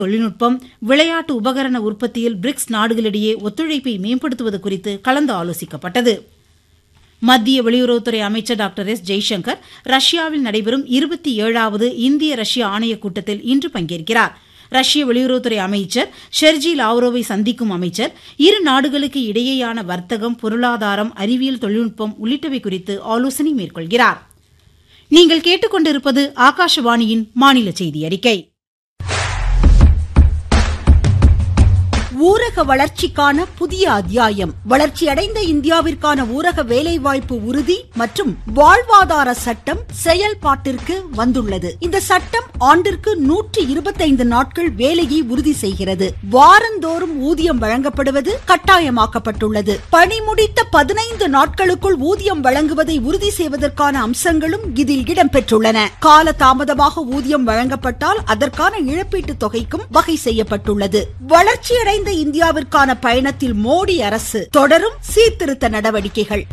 தொழில்நுட்பம் விளையாட்டு உபகரண உற்பத்தியில் பிரிக்ஸ் நாடுகளிடையே ஒத்துழைப்பை மேம்படுத்துவது குறித்து கலந்து ஆலோசிக்கப்பட்டது மத்திய வெளியுறவுத்துறை அமைச்சர் டாக்டர் எஸ் ஜெய்சங்கர் ரஷ்யாவில் நடைபெறும் இருபத்தி ஏழாவது இந்திய ரஷ்ய ஆணையக் கூட்டத்தில் இன்று பங்கேற்கிறார் ரஷ்ய வெளியுறவுத்துறை அமைச்சர் ஷெர்ஜி லாவ்ரோவை சந்திக்கும் அமைச்சர் இரு நாடுகளுக்கு இடையேயான வர்த்தகம் பொருளாதாரம் அறிவியல் தொழில்நுட்பம் உள்ளிட்டவை குறித்து ஆலோசனை மேற்கொள்கிறார் நீங்கள் கேட்டுக்கொண்டிருப்பது ஆகாஷவாணியின் மாநில செய்தி அறிக்கை ஊரக வளர்ச்சிக்கான புதிய அத்தியாயம் வளர்ச்சியடைந்த இந்தியாவிற்கான ஊரக வேலைவாய்ப்பு உறுதி மற்றும் வாழ்வாதார சட்டம் செயல்பாட்டிற்கு வந்துள்ளது இந்த சட்டம் ஆண்டிற்கு நூற்றி இருபத்தைந்து நாட்கள் வேலையை உறுதி செய்கிறது வாரந்தோறும் ஊதியம் வழங்கப்படுவது கட்டாயமாக்கப்பட்டுள்ளது பணி முடித்த பதினைந்து நாட்களுக்குள் ஊதியம் வழங்குவதை உறுதி செய்வதற்கான அம்சங்களும் இதில் இடம்பெற்றுள்ளன கால தாமதமாக ஊதியம் வழங்கப்பட்டால் அதற்கான இழப்பீட்டுத் தொகைக்கும் வகை செய்யப்பட்டுள்ளது வளர்ச்சியடைந்த இந்தியாவிற்கான பயணத்தில் மோடி அரசு தொடரும் சீர்திருத்த நடவடிக்கைகள்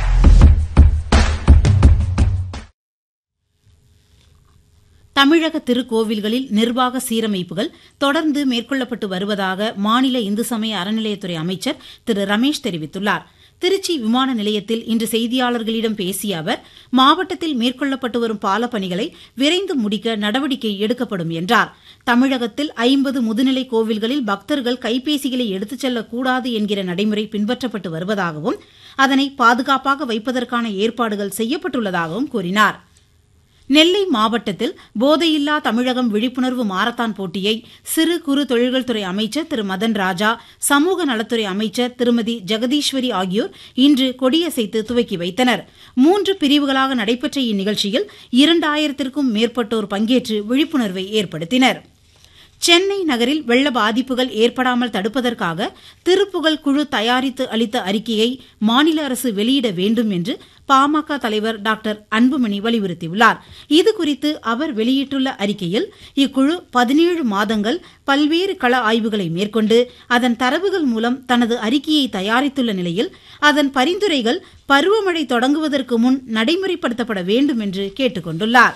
தமிழக திருக்கோவில்களில் நிர்வாக சீரமைப்புகள் தொடர்ந்து மேற்கொள்ளப்பட்டு வருவதாக மாநில இந்து சமய அறநிலையத்துறை அமைச்சர் திரு ரமேஷ் தெரிவித்துள்ளார் திருச்சி விமான நிலையத்தில் இன்று செய்தியாளர்களிடம் பேசிய அவர் மாவட்டத்தில் மேற்கொள்ளப்பட்டு வரும் பாலப் பணிகளை விரைந்து முடிக்க நடவடிக்கை எடுக்கப்படும் என்றார் தமிழகத்தில் ஐம்பது முதுநிலை கோவில்களில் பக்தர்கள் கைபேசிகளை எடுத்துச் செல்லக்கூடாது என்கிற நடைமுறை பின்பற்றப்பட்டு வருவதாகவும் அதனை பாதுகாப்பாக வைப்பதற்கான ஏற்பாடுகள் செய்யப்பட்டுள்ளதாகவும் கூறினார் நெல்லை மாவட்டத்தில் போதையில்லா தமிழகம் விழிப்புணர்வு மாரத்தான் போட்டியை சிறு குறு தொழில்கள் துறை அமைச்சர் திரு மதன் ராஜா சமூக நலத்துறை அமைச்சர் திருமதி ஜெகதீஸ்வரி ஆகியோர் இன்று கொடியசைத்து துவக்கி வைத்தனர் மூன்று பிரிவுகளாக நடைபெற்ற இந்நிகழ்ச்சியில் இரண்டாயிரத்திற்கும் மேற்பட்டோர் பங்கேற்று விழிப்புணர்வை ஏற்படுத்தினர் சென்னை நகரில் வெள்ள பாதிப்புகள் ஏற்படாமல் தடுப்பதற்காக திருப்புகழ் குழு தயாரித்து அளித்த அறிக்கையை மாநில அரசு வெளியிட வேண்டும் என்று பாமக தலைவர் டாக்டர் அன்புமணி வலியுறுத்தியுள்ளார் இதுகுறித்து அவர் வெளியிட்டுள்ள அறிக்கையில் இக்குழு பதினேழு மாதங்கள் பல்வேறு கள ஆய்வுகளை மேற்கொண்டு அதன் தரவுகள் மூலம் தனது அறிக்கையை தயாரித்துள்ள நிலையில் அதன் பரிந்துரைகள் பருவமழை தொடங்குவதற்கு முன் நடைமுறைப்படுத்தப்பட வேண்டும் என்று கேட்டுக் கொண்டுள்ளாா்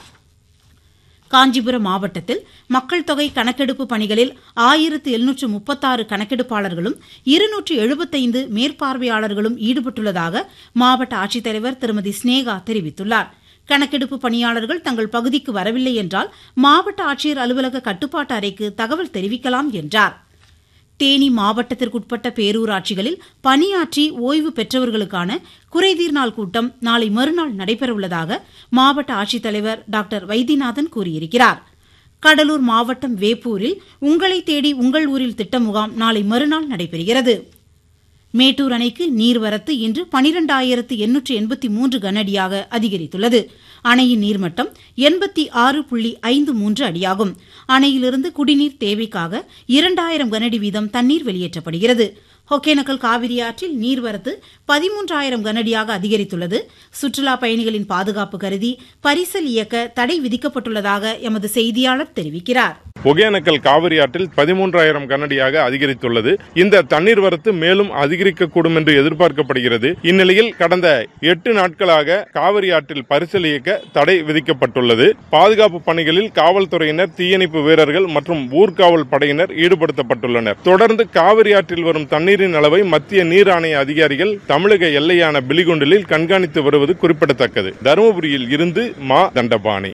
காஞ்சிபுரம் மாவட்டத்தில் மக்கள் தொகை கணக்கெடுப்பு பணிகளில் ஆயிரத்து எழுநூற்று முப்பத்தாறு கணக்கெடுப்பாளர்களும் இருநூற்று எழுபத்தைந்து மேற்பார்வையாளர்களும் ஈடுபட்டுள்ளதாக மாவட்ட ஆட்சித்தலைவர் திருமதி ஸ்னேகா தெரிவித்துள்ளார் கணக்கெடுப்பு பணியாளர்கள் தங்கள் பகுதிக்கு வரவில்லை என்றால் மாவட்ட ஆட்சியர் அலுவலக கட்டுப்பாட்டு அறைக்கு தகவல் தெரிவிக்கலாம் என்றார் தேனி மாவட்டத்திற்குட்பட்ட பேரூராட்சிகளில் பணியாற்றி ஓய்வு பெற்றவர்களுக்கான குறைதீர் நாள் கூட்டம் நாளை மறுநாள் நடைபெறவுள்ளதாக மாவட்ட ஆட்சித்தலைவர் டாக்டர் வைத்தியநாதன் கூறியிருக்கிறார் கடலூர் மாவட்டம் வேப்பூரில் உங்களை தேடி உங்கள் ஊரில் திட்ட முகாம் நாளை மறுநாள் நடைபெறுகிறது மேட்டூர் அணைக்கு நீர்வரத்து இன்று பனிரெண்டாயிரத்து எண்ணூற்று எண்பத்தி மூன்று கனஅடியாக அதிகரித்துள்ளது அணையின் நீர்மட்டம் எண்பத்தி ஆறு புள்ளி ஐந்து மூன்று அடியாகும் அணையிலிருந்து குடிநீர் தேவைக்காக இரண்டாயிரம் கனஅடி வீதம் தண்ணீர் வெளியேற்றப்படுகிறது ஒகேனக்கல் காவிரி ஆற்றில் நீர்வரத்து பதிமூன்றாயிரம் கனஅடியாக அதிகரித்துள்ளது சுற்றுலா பயணிகளின் பாதுகாப்பு கருதி பரிசல் இயக்க தடை விதிக்கப்பட்டுள்ளதாக எமது செய்தியாளர் தெரிவிக்கிறார் ஒகேனக்கல் காவிரி ஆற்றில் பதிமூன்றாயிரம் கனடியாக அதிகரித்துள்ளது இந்த தண்ணீர் வரத்து மேலும் அதிகரிக்கக்கூடும் என்று எதிர்பார்க்கப்படுகிறது இந்நிலையில் கடந்த எட்டு நாட்களாக காவிரி ஆற்றில் பரிசல் இயக்க தடை விதிக்கப்பட்டுள்ளது பாதுகாப்பு பணிகளில் காவல்துறையினர் தீயணைப்பு வீரர்கள் மற்றும் ஊர்காவல் படையினர் ஈடுபடுத்தப்பட்டுள்ளனர் தொடர்ந்து காவிரி ஆற்றில் வரும் தண்ணீரின் அளவை மத்திய நீர் ஆணைய அதிகாரிகள் தமிழக எல்லையான பிலிகுண்டிலில் கண்காணித்து வருவது குறிப்பிடத்தக்கது தருமபுரியில் இருந்து மா தண்டபாணி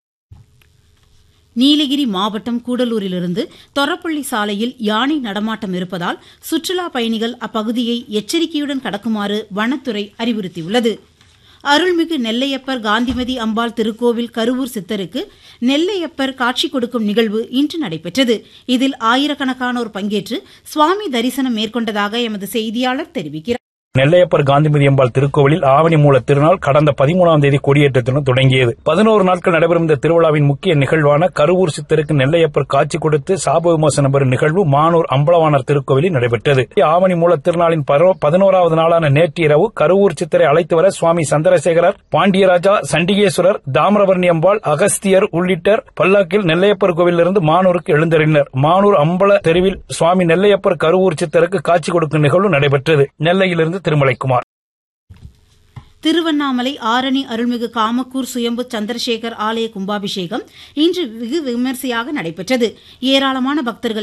நீலகிரி மாவட்டம் கூடலூரிலிருந்து தொரப்பள்ளி சாலையில் யானை நடமாட்டம் இருப்பதால் சுற்றுலா பயணிகள் அப்பகுதியை எச்சரிக்கையுடன் கடக்குமாறு வனத்துறை அறிவுறுத்தியுள்ளது அருள்மிகு நெல்லையப்பர் காந்திமதி அம்பாள் திருக்கோவில் கருவூர் சித்தருக்கு நெல்லையப்பர் காட்சி கொடுக்கும் நிகழ்வு இன்று நடைபெற்றது இதில் ஆயிரக்கணக்கானோர் பங்கேற்று சுவாமி தரிசனம் மேற்கொண்டதாக எமது செய்தியாளர் தெரிவிக்கிறார் நெல்லையப்பர் காந்திமதி அம்பாள் திருக்கோவிலில் ஆவணி மூல திருநாள் கடந்த பதிமூணாம் தேதி கொடியேற்றத்துடன் தொடங்கியது பதினோரு நாட்கள் நடைபெறும் இந்த திருவிழாவின் முக்கிய நிகழ்வான கருவூர் சித்தருக்கு நெல்லையப்பர் காட்சி கொடுத்து சாப விமோசனம் பெறும் நிகழ்வு மானூர் அம்பலவாணர் திருக்கோவிலில் நடைபெற்றது ஆவணி மூல திருநாளின் பதினோராவது நாளான நேற்று இரவு கருவூர் சித்தரை அழைத்து வர சுவாமி சந்திரசேகரர் பாண்டியராஜா சண்டிகேஸ்வரர் தாமிரபரணி அம்பாள் அகஸ்தியர் உள்ளிட்டர் பல்லாக்கில் நெல்லையப்பர் கோவிலிருந்து மானூருக்கு எழுந்தறினர் மானூர் அம்பல தெருவில் சுவாமி நெல்லையப்பர் கருவூர் சித்தருக்கு காட்சி கொடுக்கும் நிகழ்வு நடைபெற்றது நெல்லையிலிருந்து திருமலைக்குமார் திருவண்ணாமலை ஆரணி அருள்மிகு காமக்கூர் சுயம்பு சந்திரசேகர் ஆலய கும்பாபிஷேகம் இன்று வெகு விமரிசையாக நடைபெற்றது ஏராளமான பக்தர்கள்